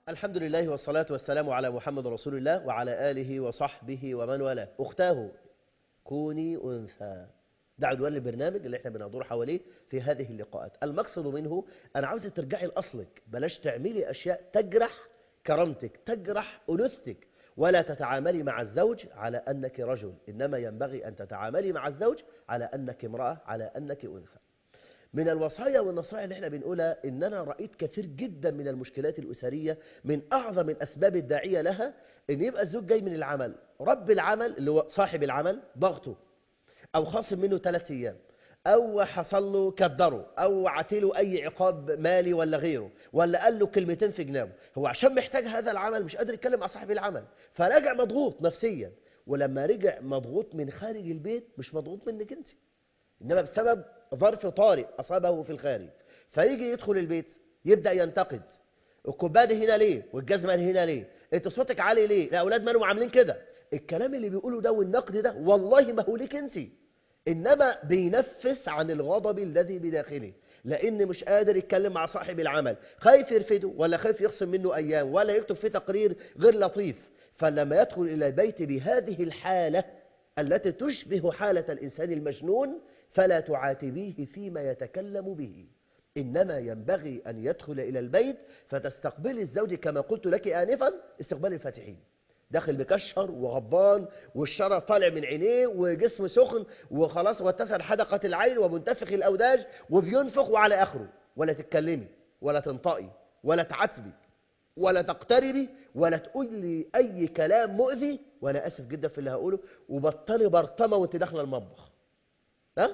الحمد لله والصلاة والسلام على محمد رسول الله وعلى آله وصحبه ومن والاه أختاه كوني أنثى ده عنوان البرنامج اللي احنا بندور حواليه في هذه اللقاءات المقصد منه أنا عاوزة ترجعي لأصلك بلاش تعملي أشياء تجرح كرامتك تجرح أنوثتك ولا تتعاملي مع الزوج على أنك رجل إنما ينبغي أن تتعاملي مع الزوج على أنك امرأة على أنك أنثى من الوصايا والنصائح اللي احنا بنقولها ان انا رايت كثير جدا من المشكلات الاسريه من اعظم الاسباب الداعيه لها ان يبقى الزوج جاي من العمل رب العمل اللي هو صاحب العمل ضغطه او خاصم منه ثلاث ايام او حصل له كدره او عتله اي عقاب مالي ولا غيره ولا قال له كلمتين في جنابه هو عشان محتاج هذا العمل مش قادر يتكلم مع صاحب العمل فراجع مضغوط نفسيا ولما رجع مضغوط من خارج البيت مش مضغوط منك انت إنما بسبب ظرف طارئ أصابه في الخارج فيجي يدخل البيت يبدأ ينتقد الكوبايه دي هنا ليه والجزمة دي هنا ليه انت صوتك عالي ليه الأولاد مالهم عاملين كده الكلام اللي بيقوله ده والنقد ده والله ما هو ليك انت إنما بينفس عن الغضب الذي بداخله لأن مش قادر يتكلم مع صاحب العمل خايف يرفده ولا خايف يخصم منه أيام ولا يكتب فيه تقرير غير لطيف فلما يدخل إلى البيت بهذه الحالة التي تشبه حالة الإنسان المجنون فلا تعاتبيه فيما يتكلم به إنما ينبغي أن يدخل إلى البيت فتستقبل الزوج كما قلت لك آنفا استقبال الفاتحين داخل مكشر وغضبان والشرف طالع من عينيه وجسمه سخن وخلاص واتسر حدقة العين ومنتفخ الأوداج وبينفخ وعلى آخره ولا تتكلمي ولا تنطقي ولا تعتبي ولا تقتربي ولا تقول لي أي كلام مؤذي وأنا آسف جدا في اللي هقوله وبطلي برطمة وانت داخله المطبخ ها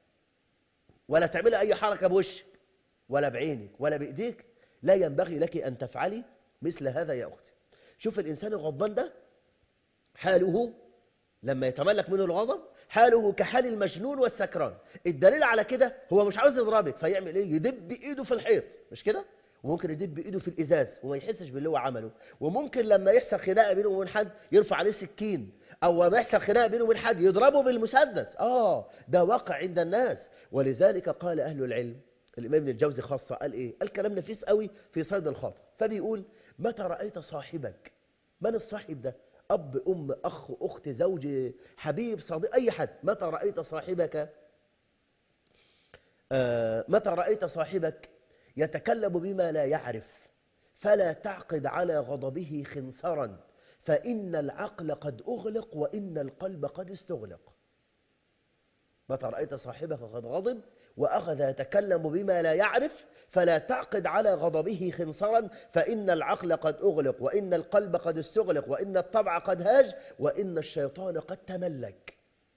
ولا تعملي أي حركة بوشك ولا بعينك ولا بإيديك لا ينبغي لك أن تفعلي مثل هذا يا أختي شوف الإنسان الغضبان ده حاله لما يتملك منه الغضب حاله كحال المجنون والسكران الدليل على كده هو مش عاوز يضربك فيعمل ايه يدب ايده في الحيط مش كده وممكن يدب ايده في الازاز وما يحسش باللي هو عمله وممكن لما يحصل خناقه بينه وبين حد يرفع عليه سكين او لما يحصل خناقه بينه وبين حد يضربه بالمسدس اه ده واقع عند الناس ولذلك قال اهل العلم الامام ابن الجوزي خاصه قال ايه قال كلام نفيس قوي في صيد الخاطر فبيقول متى رايت صاحبك من الصاحب ده اب ام اخ اخت زوج حبيب صديق اي حد متى رايت صاحبك آه متى رايت صاحبك يتكلم بما لا يعرف فلا تعقد على غضبه خنصرا فإن العقل قد أغلق وإن القلب قد استغلق متى رأيت صاحبك قد غضب وأخذ يتكلم بما لا يعرف فلا تعقد على غضبه خنصرا فإن العقل قد أغلق وإن القلب قد استغلق وإن الطبع قد هاج وإن الشيطان قد تملك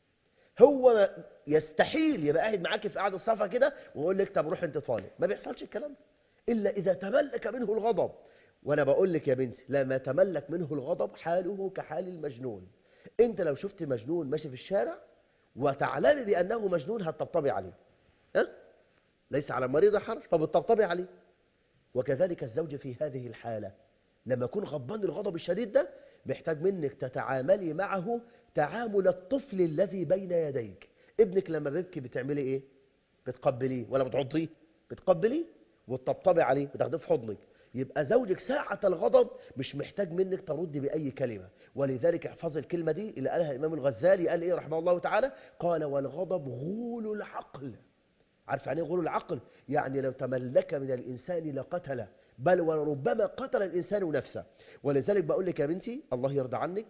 هو يستحيل يبقى قاعد معاك في قعده الصفا كده ويقول لك طب روح انت طالب ما بيحصلش الكلام ده الا اذا تملك منه الغضب وانا بقول لك يا بنتي لما تملك منه الغضب حاله كحال المجنون انت لو شفت مجنون ماشي في الشارع وتعلمي بانه مجنون هتطبطبي عليه ها ليس على المريض حرج فبتطبطبي عليه وكذلك الزوج في هذه الحاله لما يكون غضبان الغضب الشديد ده محتاج منك تتعاملي معه تعامل الطفل الذي بين يديك ابنك لما بيبكي بتعملي ايه بتقبليه ولا بتعضيه بتقبليه وتطبطبي عليه وتاخديه في حضنك يبقى زوجك ساعة الغضب مش محتاج منك تردي بأي كلمة ولذلك احفظ الكلمة دي اللي قالها الإمام الغزالي قال إيه رحمه الله تعالى قال والغضب غول العقل عارف يعني غول العقل يعني لو تملك من الإنسان لقتله بل وربما قتل الإنسان نفسه ولذلك بقول لك يا بنتي الله يرضى عنك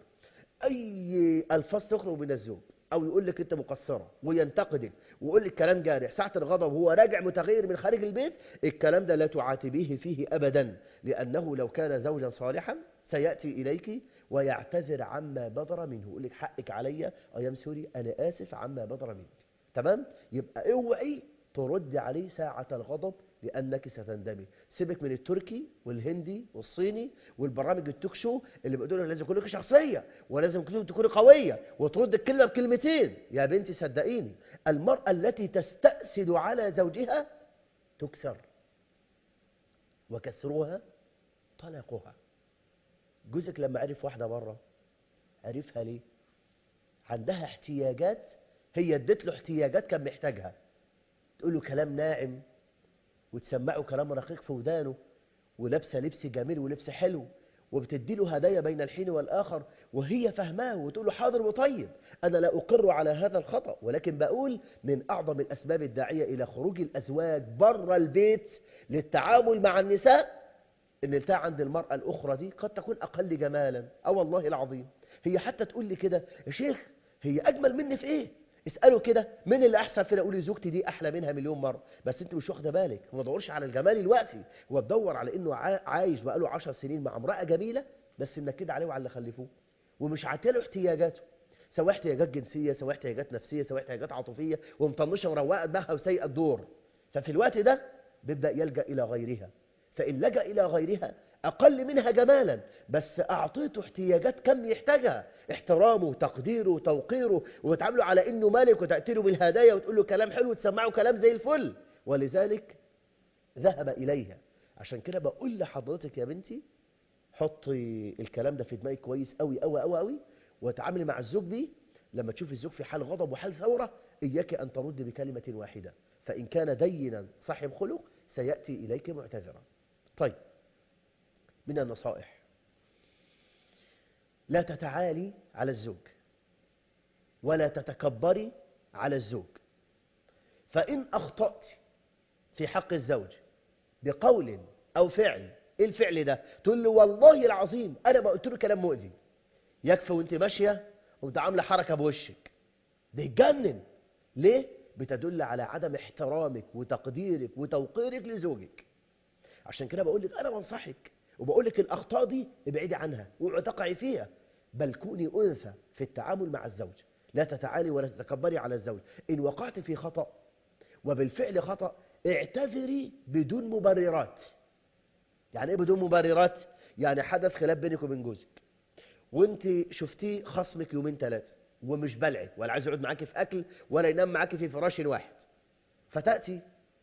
أي ألفاظ تخرج من الزوج أو يقول لك أنت مقصرة وينتقدك ويقول لك كلام جارح ساعة الغضب هو راجع متغير من خارج البيت الكلام ده لا تعاتبيه فيه أبدا لأنه لو كان زوجا صالحا سيأتي إليك ويعتذر عما بدر منه يقول لك حقك عليا أيام سوري أنا آسف عما بدر منك تمام يبقى اوعي ترد عليه ساعة الغضب لأنك ستندمي سيبك من التركي والهندي والصيني والبرامج التوك شو اللي بيقولوا لازم يكون لك شخصية ولازم تكوني قوية وترد الكلمة بكلمتين يا بنتي صدقيني المرأة التي تستأسد على زوجها تكسر وكسرها طلقها جوزك لما عرف واحدة بره عرفها ليه عندها احتياجات هي ادت له احتياجات كان محتاجها تقول له كلام ناعم وتسمعه كلام رقيق في ودانه ولابسه لبس جميل ولبس حلو وبتدي له هدايا بين الحين والآخر وهي فهماه وتقول له حاضر وطيب أنا لا أقر على هذا الخطأ ولكن بقول من أعظم الأسباب الداعية إلى خروج الأزواج بره البيت للتعامل مع النساء إن التاع عند المرأة الأخرى دي قد تكون أقل جمالا أو والله العظيم هي حتى تقول لي كده يا شيخ هي أجمل مني في إيه اسأله كده مين اللي أحسن فينا أقول لي زوجتي دي أحلى منها مليون مرة بس أنت مش واخدة بالك هو ما دورش على الجمال الوقتي هو بدور على إنه عايش بقاله 10 سنين مع امرأة جميلة بس منكد عليه وعلى اللي خلفوه ومش عاتله احتياجاته سواء احتياجات جنسية سواء احتياجات نفسية سواء احتياجات عاطفية ومطنشة وروقة دماغها وسيئة الدور ففي الوقت ده بيبدأ يلجأ إلى غيرها فإن لجأ إلى غيرها أقل منها جمالا بس أعطيته احتياجات كم يحتاجها احترامه تقديره توقيره وتعامله على إنه مالك وتأتيله بالهدايا وتقول له كلام حلو وتسمعه كلام زي الفل ولذلك ذهب إليها عشان كده بقول لحضرتك يا بنتي حطي الكلام ده في دماغك كويس قوي قوي قوي قوي وتعاملي مع الزوج بيه لما تشوفي الزوج في حال غضب وحال ثورة إياك أن ترد بكلمة واحدة فإن كان دينا صاحب خلق سيأتي إليك معتذرا طيب من النصائح لا تتعالي على الزوج ولا تتكبري على الزوج فإن أخطأت في حق الزوج بقول أو فعل إيه الفعل ده تقول له والله العظيم أنا ما قلت له كلام مؤذي يكفي وانت ماشية وانت عاملة حركة بوشك بيتجنن ليه؟ بتدل على عدم احترامك وتقديرك وتوقيرك لزوجك عشان كده بقول لك أنا بنصحك وبقول لك الأخطاء دي ابعدي عنها واوعي تقعي فيها بل كوني أنثى في التعامل مع الزوج لا تتعالي ولا تتكبري على الزوج إن وقعت في خطأ وبالفعل خطأ اعتذري بدون مبررات يعني ايه بدون مبررات يعني حدث خلاف بينك وبين جوزك وانت شفتيه خصمك يومين ثلاثه ومش بلعك ولا عايز يقعد معاكي في اكل ولا ينام معاكي في فراش واحد فتاتي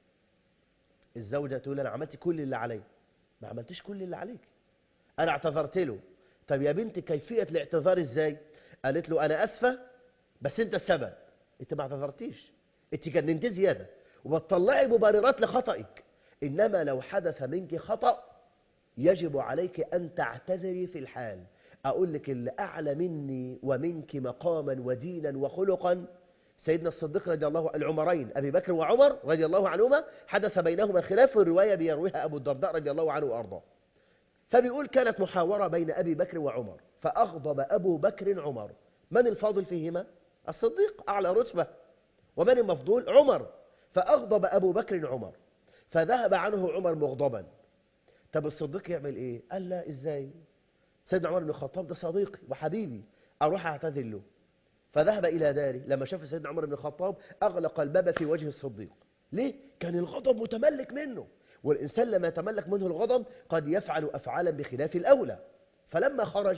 الزوجه تقول انا عملت كل اللي عليا ما عملتش كل اللي عليك انا اعتذرت له طب يا بنتي كيفيه الاعتذار ازاي قالت له انا اسفه بس انت السبب انت ما اعتذرتيش انت جننتي زياده وبتطلعي مبررات لخطئك انما لو حدث منك خطأ يجب عليك أن تعتذري في الحال أقول لك اللي أعلى مني ومنك مقاما ودينا وخلقا سيدنا الصديق رضي الله العمرين أبي بكر وعمر رضي الله عنهما حدث بينهما خلاف الرواية بيرويها أبو الدرداء رضي الله عنه وأرضاه فبيقول كانت محاورة بين أبي بكر وعمر فأغضب أبو بكر عمر من الفاضل فيهما؟ الصديق أعلى رتبة ومن المفضول؟ عمر فأغضب أبو بكر عمر فذهب عنه عمر مغضبا طب الصديق يعمل ايه قال لا ازاي سيدنا عمر بن الخطاب ده صديقي وحبيبي اروح اعتذر له فذهب الى داره لما شاف سيدنا عمر بن الخطاب اغلق الباب في وجه الصديق ليه كان الغضب متملك منه والانسان لما يتملك منه الغضب قد يفعل افعالا بخلاف الاولى فلما خرج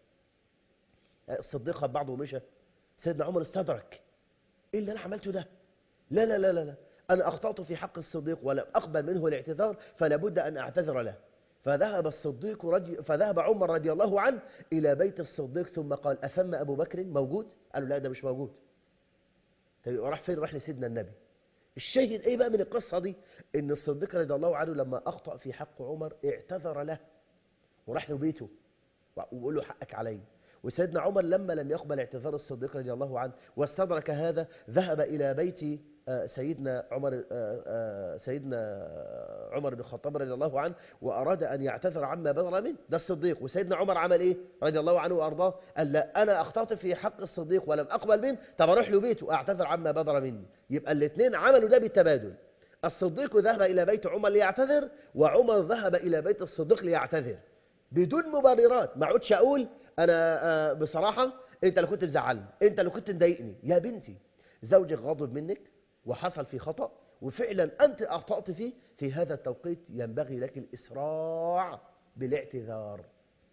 الصديق خد بعضه ومشى سيدنا عمر استدرك ايه اللي انا عملته ده لا لا لا لا, لا. أنا أخطأت في حق الصديق ولم أقبل منه الاعتذار فلا بد أن أعتذر له فذهب الصديق رضي فذهب عمر رضي الله عنه إلى بيت الصديق ثم قال أثم أبو بكر موجود قالوا لا ده مش موجود طيب راح فين راح لسيدنا النبي الشاهد ايه بقى من القصة دي ان الصديق رضي الله عنه لما أخطأ في حق عمر اعتذر له وراح له بيته وقال له حقك علي وسيدنا عمر لما لم يقبل اعتذار الصديق رضي الله عنه واستدرك هذا ذهب إلى بيت سيدنا عمر سيدنا عمر بن الخطاب رضي الله عنه وأراد أن يعتذر عما بدر منه ده الصديق وسيدنا عمر عمل إيه رضي الله عنه وأرضاه قال لا أنا أخطأت في حق الصديق ولم أقبل منه طب أروح له بيته أعتذر عما بدر مني يبقى الاثنين عملوا ده بالتبادل الصديق ذهب إلى بيت عمر ليعتذر وعمر ذهب إلى بيت الصديق ليعتذر بدون مبررات ما عودش أقول أنا بصراحة أنت اللي كنت تزعلني أنت اللي كنت مضايقني يا بنتي زوجك غضب منك وحصل في خطأ وفعلا أنت أخطأت فيه في هذا التوقيت ينبغي لك الإسراع بالاعتذار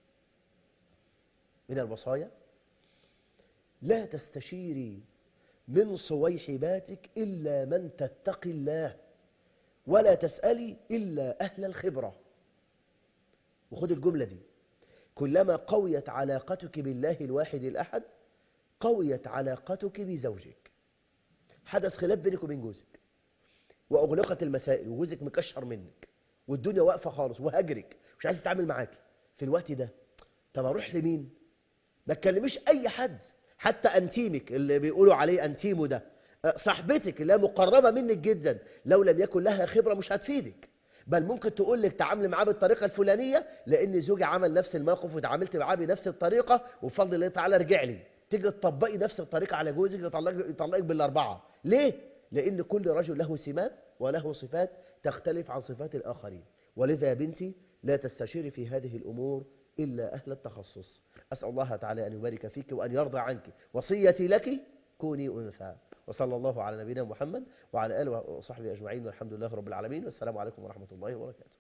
من الوصايا لا تستشيري من صويحباتك إلا من تتقي الله ولا تسألي إلا أهل الخبرة وخذ الجملة دي كلما قويت علاقتك بالله الواحد الأحد قويت علاقتك بزوجك حدث خلاف بينك وبين جوزك وأغلقت المسائل وجوزك مكشر منك والدنيا واقفة خالص وهجرك مش عايز يتعامل معاكي في الوقت ده طب اروح لمين ما تكلميش اي حد حتى انتيمك اللي بيقولوا عليه انتيمو ده أه، صاحبتك اللي هي مقربه منك جدا لو لم يكن لها خبره مش هتفيدك بل ممكن تقول لك تعاملي معاه بالطريقه الفلانيه لان زوجي عمل نفس الموقف وتعاملت معاه بنفس الطريقه وبفضل الله تعالى رجع لي تيجي تطبقي نفس الطريقه على جوزك يطلقك يطلقك بالاربعه ليه لان كل رجل له سمات وله صفات تختلف عن صفات الاخرين ولذا يا بنتي لا تستشيري في هذه الامور الا اهل التخصص اسال الله تعالى ان يبارك فيك وان يرضى عنك وصيتي لك كوني انثى وصلى الله على نبينا محمد وعلى اله وصحبه اجمعين والحمد لله رب العالمين والسلام عليكم ورحمه الله وبركاته